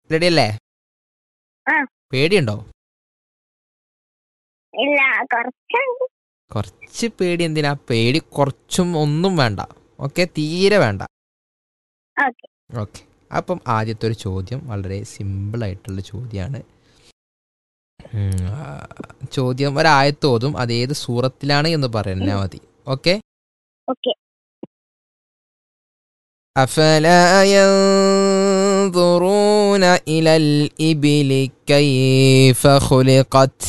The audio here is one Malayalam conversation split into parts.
റെഡിയല്ലേ ആ. പേടിയുണ്ടോ ഇല്ല കുറച്ചുണ്ട് കുറച്ച് പേടി എന്തിനാ പേടി കുറച്ചും ഒന്നും വേണ്ട ഓക്കെ തീരെ വേണ്ട ഓക്കെ ഓക്കെ അപ്പം ആദ്യത്തെ ഒരു ചോദ്യം വളരെ സിമ്പിൾ ആയിട്ടുള്ള ചോദ്യമാണ് ഉം, ആ, ചോദ്യം ഒരായത്തോതും അത് ഏത് സൂറത്തിലാണ് എന്ന് പറഞ്ഞാൽ മതി ഓക്കെ ഓക്കെ أفلا ينظرون إلى الإبل كيف خلقت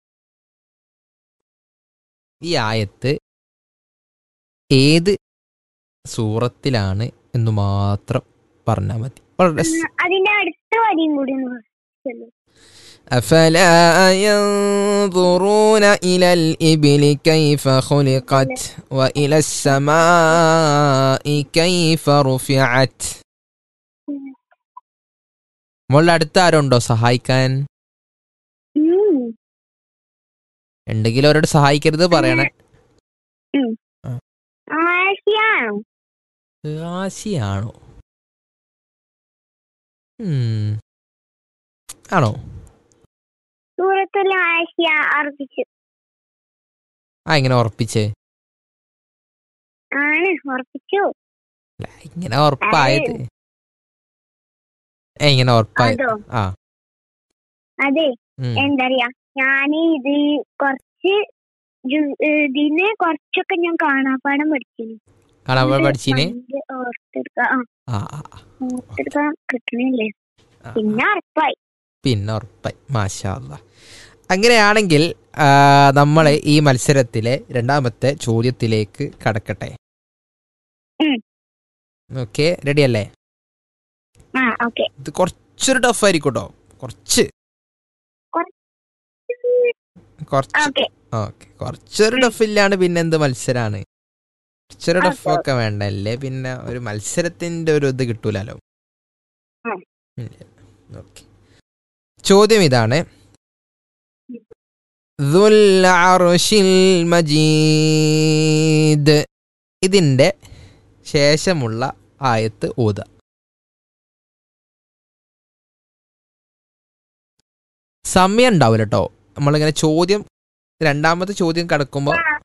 ഈ ആയത്ത് ഏത് സൂറത്തിലാണ് എന്ന് മാത്രം പറഞ്ഞാൽ മതി വളരെ സ്- അതിന്റെ അടുത്ത വരിയും കൂടി ഒന്ന് വായിച്ചല്ലോ. أفلا ينظرون إلى الإبل كيف خلقت وإلى السماء كيف رفعت മോളുടെ അടുത്ത് ആരുണ്ടോ സഹായിക്കാൻ ഉം. ഉണ്ടെങ്കിൽ അവരോട് സഹായിക്കരുത് പറയണേ ആശയാണോ ആശയാണോ ഉം. ആണോ സൂറത്തുൽ ആശയ അർപ്പിച്ചു ആ ഇങ്ങനെ ഉറപ്പിച്ചേ ആണ് ഉറപ്പിച്ചു അല്ല, ഇങ്ങനെ ഉറപ്പായത് ഏ ഇങ്ങനെ ഉറപ്പായത് അതോ ആ അതെ ഉം. എന്താ പറയാ ഞാന് ഇത് കുറച്ച് ജു- ഇതിന് കുറച്ചൊക്കെ ഞാൻ കാണാപ്പാടം പഠിച്ചിന് കാണാൻ ഇത് പഠിച്ചീന് ഭയങ്കര ഓർത്തെടുക്കാൻ ആ, ആ ആ, ആ. ഓർത്തെടുക്കാൻ കിട്ടണില്ലേ ആ. പിന്നെ ഉറപ്പായി പിന്നെ ഉറപ്പായി മാഷാ അല്ലാ. അങ്ങനെയാണെങ്കിൽ നമ്മൾ ഈ മത്സരത്തിലെ രണ്ടാമത്തെ ചോദ്യത്തിലേക്ക് കടക്കട്ടെ ഉം. ഓക്കെ റെഡി അല്ലേ ആ ഓക്കെ ഇത് കുറച്ചൊരു ടഫ് ആയിരിക്കും കേട്ടോ കുറച്ച് കുറച്ച് ഓക്കെ ഓക്കെ കുറച്ചൊരു ടഫ് ഇല്ലാണ്ട് പിന്നെ എന്ത് മത്സരാണ് കുറച്ചൊരു ഓക്കെ, ടഫ് ഒക്കെ വേണ്ടല്ലേ പിന്നെ ഒരു മത്സരത്തിന്റെ ഒരു ഇത് കിട്ടൂലല്ലോ ഉം. ഓക്കെ ചോദ്യം ഇതാണ് ദുൽ അർശിൽ മജീദ് ഇതിന്റെ ശേഷമുള്ള ആയത്ത് ഓത സമയം ഉണ്ടാവില്ല കേട്ടോ നമ്മളിങ്ങനെ ചോദ്യം രണ്ടാമത്തെ ചോദ്യം കിടക്കുമ്പോൾ ആ